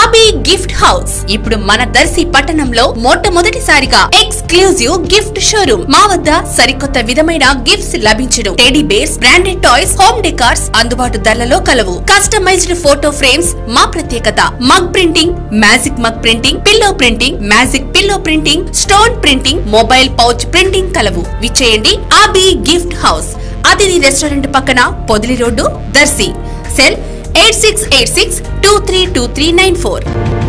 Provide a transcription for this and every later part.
అబి gift house ఇప్పుడు మన దర్శి పట్టణంలో మొట్టమొదటిసారిగా ఎక్స్క్లూజివ్ గిఫ్ట్ షోరూమ్ మా వద్ద సరికొత్త విధమైన గిఫ్ట్స్ లభించును teddy bears branded toys home decors అందుబాటు ధరలలో కలవు కస్టమైజ్డ్ ఫోటో ఫ్రేమ్స్ మా ప్రత్యేకత mug printing magic mug printing pillow printing magic pillow printing stone printing mobile pouch printing కలవు విచ్చేయండి Abi gift house Atithi restaurant పక్కన Podili road Darsi cell eight six eight six two three two three nine four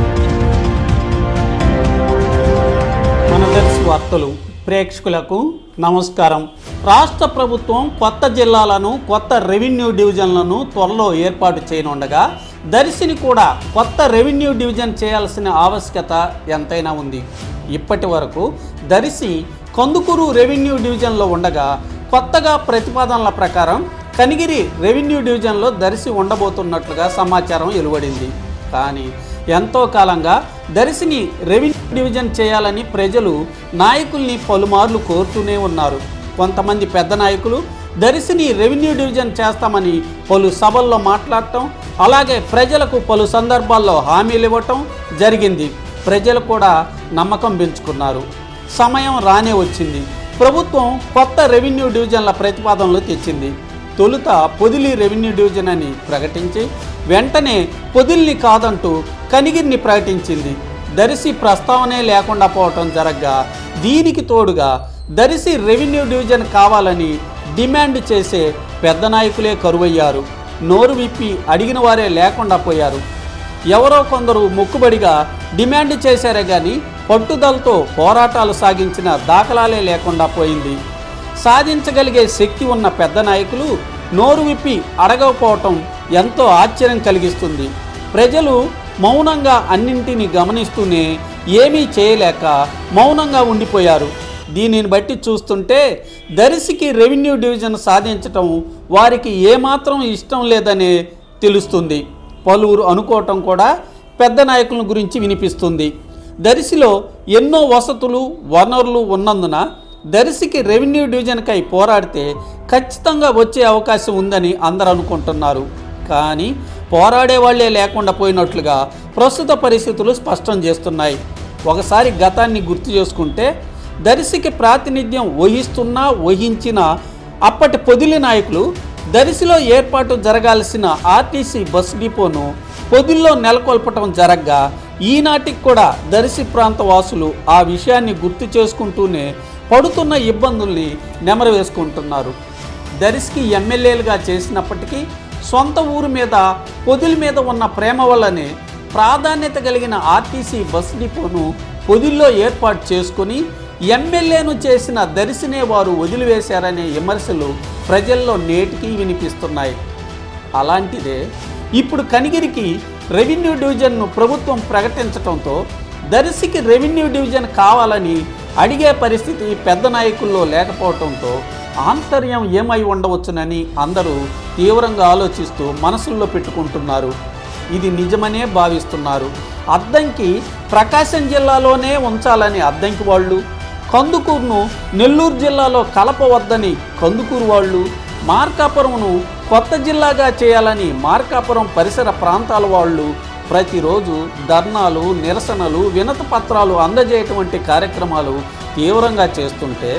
మన తెలుసు వార్తలు ప్రేక్షకులకు నమస్కారం రాష్ట్ర ప్రభుత్వం కొత్త జిల్లాలను కొత్త రెవెన్యూ డివిజన్లను త్వరలో ఏర్పాటు చేయనుండగా దర్శిని కూడా కొత్త రెవెన్యూ డివిజన్ చేయాల్సిన ఆవశ్యకత ఎంతైనా ఉంది ఇప్పటి వరకు దర్శి కందుకూరు రెవెన్యూ డివిజన్లో ఉండగా కొత్తగా ప్రతిపాదనల ప్రకారం కనిగిరి రెవెన్యూ డివిజన్లో దర్శి ఉండబోతున్నట్లుగా సమాచారం వెలువడింది కానీ ఎంతో కాలంగా దర్శిని రెవెన్యూ డివిజన్ చేయాలని ప్రజలు నాయకుల్ని పలుమార్లు కోరుతూనే ఉన్నారు కొంతమంది పెద్ద నాయకులు దర్శిని రెవెన్యూ డివిజన్ చేస్తామని పలు సభల్లో మాట్లాడటం అలాగే ప్రజలకు పలు సందర్భాల్లో హామీలు ఇవ్వటం జరిగింది ప్రజలు కూడా నమ్మకం పెంచుకున్నారు సమయం రానే వచ్చింది ప్రభుత్వం కొత్త రెవెన్యూ డివిజన్ల ప్రతిపాదనలు తెచ్చింది తొలుత పొదిలి రెవెన్యూ డివిజన్ అని ప్రకటించి వెంటనే పొదిల్ని కాదంటూ కనిగిరిని ప్రకటించింది దర్శి ప్రస్తావనే లేకుండా పోవటం జరగ్గా దీనికి తోడుగా దర్శి రెవెన్యూ డివిజన్ కావాలని డిమాండ్ చేసే పెద్ద నాయకులే కరువయ్యారు నోరు విప్పి అడిగిన వారే లేకుండా పోయారు ఎవరో కొందరు మొక్కుబడిగా డిమాండ్ చేశారే కానీ పట్టుదలతో పోరాటాలు సాగించిన దాఖలాలే లేకుండా పోయింది సాధించగలిగే శక్తి ఉన్న పెద్ద నాయకులు నోరు విప్పి అడగకపోవటం ఎంతో ఆశ్చర్యం కలిగిస్తుంది ప్రజలు మౌనంగా అన్నింటినీ గమనిస్తూనే ఏమీ చేయలేక మౌనంగా ఉండిపోయారు దీనిని బట్టి చూస్తుంటే దర్శికి రెవెన్యూ డివిజన్ సాధించటం వారికి ఏమాత్రం ఇష్టం లేదనే తెలుస్తుంది పలువురు అనుకోవటం కూడా పెద్ద నాయకుల గురించి వినిపిస్తుంది దర్శిలో ఎన్నో వసతులు వనరులు ఉన్నందున దర్శికి రెవెన్యూ డివిజన్కై పోరాడితే ఖచ్చితంగా వచ్చే అవకాశం ఉందని అందరూ అనుకుంటున్నారు కానీ పోరాడే వాళ్లే లేకుండా పోయినట్లుగా ప్రస్తుత పరిస్థితులు స్పష్టం చేస్తున్నాయి ఒకసారి గతాన్ని గుర్తు చేసుకుంటే దర్శికి ప్రాతినిధ్యం వహిస్తున్నా వహించిన అప్పటి పొదిలి నాయకులు దర్శిలో ఏర్పాటు జరగాల్సిన ఆర్టీసీ బస్ డిపోను పొదిల్లో నెలకొల్పటం జరగ్గా ఈనాటికి కూడా దర్శి ప్రాంత వాసులు ఆ విషయాన్ని గుర్తు చేసుకుంటూనే పడుతున్న ఇబ్బందుల్ని నెమరవేసుకుంటున్నారు దర్శికి ఎమ్మెల్యేలుగా చేసినప్పటికీ సొంత ఊరు మీద పొదిలి మీద ఉన్న ప్రేమ వల్లనే ప్రాధాన్యత కలిగిన ఆర్టీసీ బస్ డిపోను పొదిల్లో ఏర్పాటు చేసుకుని ఎమ్మెల్యేను చేసిన దర్శినే వారు వదిలివేశారనే విమర్శలు ప్రజల్లో నేటికి వినిపిస్తున్నాయి అలాంటిదే ఇప్పుడు కనిగిరికి రెవెన్యూ డివిజన్ను ప్రభుత్వం ప్రకటించడంతో దర్శికి రెవెన్యూ డివిజన్ కావాలని అడిగే పరిస్థితి పెద్ద నాయకుల్లో లేకపోవడంతో ఆంతర్యం ఏమై ఉండవచ్చునని అందరూ తీవ్రంగా ఆలోచిస్తూ మనసుల్లో పెట్టుకుంటున్నారు ఇది నిజమనే భావిస్తున్నారు అద్దంకి ప్రకాశం జిల్లాలోనే ఉంచాలని అద్దంకి వాళ్ళు కందుకూరును నెల్లూరు జిల్లాలో కలపవద్దని కందుకూరు వాళ్ళు మార్కాపురంను కొత్త జిల్లాగా చేయాలని మార్కాపురం పరిసర ప్రాంతాల వాళ్ళు ప్రతిరోజు ధర్నాలు నిరసనలు వినతి పత్రాలు అందజేయటం వంటి కార్యక్రమాలు తీవ్రంగా చేస్తుంటే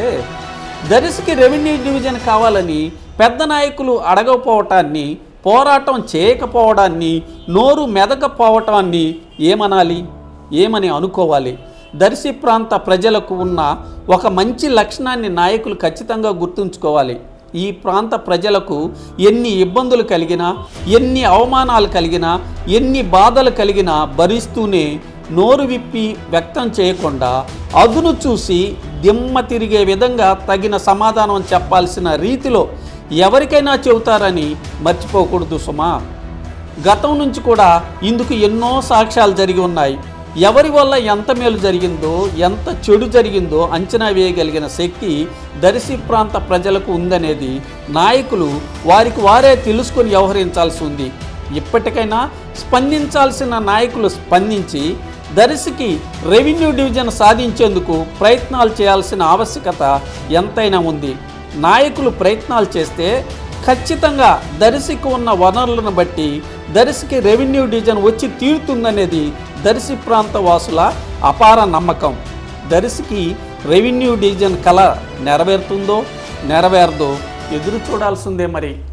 దర్శికి రెవెన్యూ డివిజన్ కావాలని పెద్ద నాయకులు అడగకపోవటాన్ని పోరాటం చేయకపోవడాన్ని నోరు మెదకపోవటాన్ని ఏమనాలి ఏమని అనుకోవాలి దర్శి ప్రాంత ప్రజలకు ఉన్న ఒక మంచి లక్షణాన్ని నాయకులు ఖచ్చితంగా గుర్తుంచుకోవాలి ఈ ప్రాంత ప్రజలకు ఎన్ని ఇబ్బందులు కలిగినా ఎన్ని అవమానాలు కలిగినా ఎన్ని బాధలు కలిగినా భరిస్తూనే నోరు విప్పి వ్యక్తం చేయకుండా అదును చూసి దిమ్మ తిరిగే విధంగా తగిన సమాధానం చెప్పాల్సిన రీతిలో ఎవరికైనా చెబుతారని మర్చిపోకూడదు సుమా గతం నుంచి కూడా ఇందుకు ఎన్నో సాక్ష్యాలు జరిగి ఉన్నాయి ఎవరి వల్ల ఎంత మేలు జరిగిందో ఎంత చెడు జరిగిందో అంచనా వేయగలిగిన శక్తి దర్శి ప్రాంత ప్రజలకు ఉందనేది నాయకులు వారికి వారే తెలుసుకొని వ్యవహరించాల్సి ఉంది ఇప్పటికైనా స్పందించాల్సిన నాయకులు స్పందించి దర్శికి రెవెన్యూ డివిజన్ సాధించేందుకు ప్రయత్నాలు చేయాల్సిన ఆవశ్యకత ఎంతైనా ఉంది నాయకులు ప్రయత్నాలు చేస్తే ఖచ్చితంగా దర్శికి ఉన్న వనరులను బట్టి దర్శికి రెవెన్యూ డివిజన్ వచ్చి తీరుతుందనేది దర్శి ప్రాంత వాసుల అపార నమ్మకం దర్శికి రెవెన్యూ డివిజన్ కళ నెరవేరుతుందో నెరవేరదో ఎదురు చూడాల్సిందే మరి